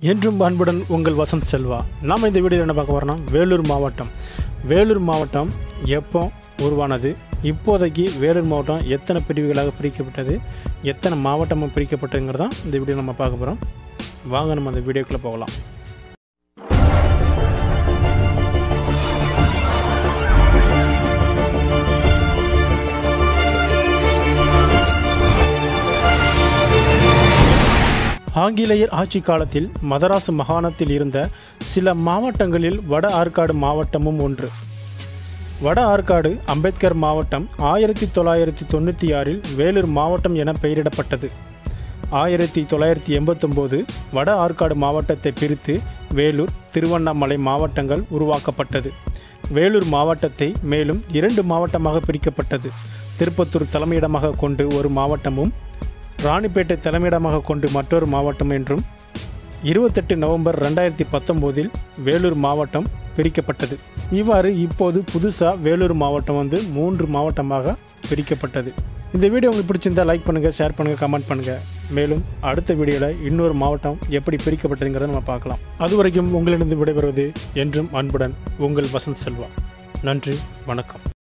என்றும் அன்புடன் உங்கள் வசந்த் செல்வா நாம் இந்த வீடியோவில் என்ன பார்க்க போகிறோம்னா வேலூர் மாவட்டம் வேலூர் மாவட்டம் எப்போ உருவானது இப்போதைக்கு வேலூர் மாவட்டம் எத்தனை பிரிவுகளாக பிரிக்கப்பட்டது எத்தனை மாவட்டமாக பிரிக்கப்பட்டதுங்கிறது தான் இந்த வீடியோ நம்ம பார்க்க போகிறோம் வாங்க நம்ம அந்த வீடியோக்குள்ளே போகலாம் ஆங்கிலேயர் ஆட்சி காலத்தில் மதராஸ் மாகாணத்தில் இருந்த சில மாவட்டங்களில் வட ஆற்காடு மாவட்டமும் ஒன்று வட ஆற்காடு அம்பேத்கர் மாவட்டம் ஆயிரத்தி தொள்ளாயிரத்தி தொண்ணூற்றி ஆறில் வேலூர் மாவட்டம் என பெயரிடப்பட்டது ஆயிரத்தி தொள்ளாயிரத்தி எண்பத்தொம்போது வட ஆற்காடு மாவட்டத்தை பிரித்து வேலூர் திருவண்ணாமலை மாவட்டங்கள் உருவாக்கப்பட்டது வேலூர் மாவட்டத்தை மேலும் இரண்டு மாவட்டமாக பிரிக்கப்பட்டது திருப்பத்தூர் தலைமையிடமாக கொண்டு ஒரு மாவட்டமும் ராணிப்பேட்டை தலைமையிடமாக கொண்டு மற்றொரு மாவட்டம் என்றும் இருபத்தெட்டு நவம்பர் ரெண்டாயிரத்தி பத்தொம்போதில் வேலூர் மாவட்டம் பிரிக்கப்பட்டது இவ்வாறு இப்போது புதுசாக வேலூர் மாவட்டம் வந்து மூன்று மாவட்டமாக பிரிக்கப்பட்டது இந்த வீடியோ உங்களுக்கு பிடிச்சிருந்தா லைக் பண்ணுங்கள் ஷேர் பண்ணுங்கள் கமெண்ட் பண்ணுங்கள் மேலும் அடுத்த வீடியோவில் இன்னொரு மாவட்டம் எப்படி பிரிக்கப்பட்டதுங்கிறத நம்ம பார்க்கலாம் அது வரைக்கும் உங்களிடம் விடைபெறுவது என்றும் அன்புடன் உங்கள் வசந்த் செல்வா நன்றி வணக்கம்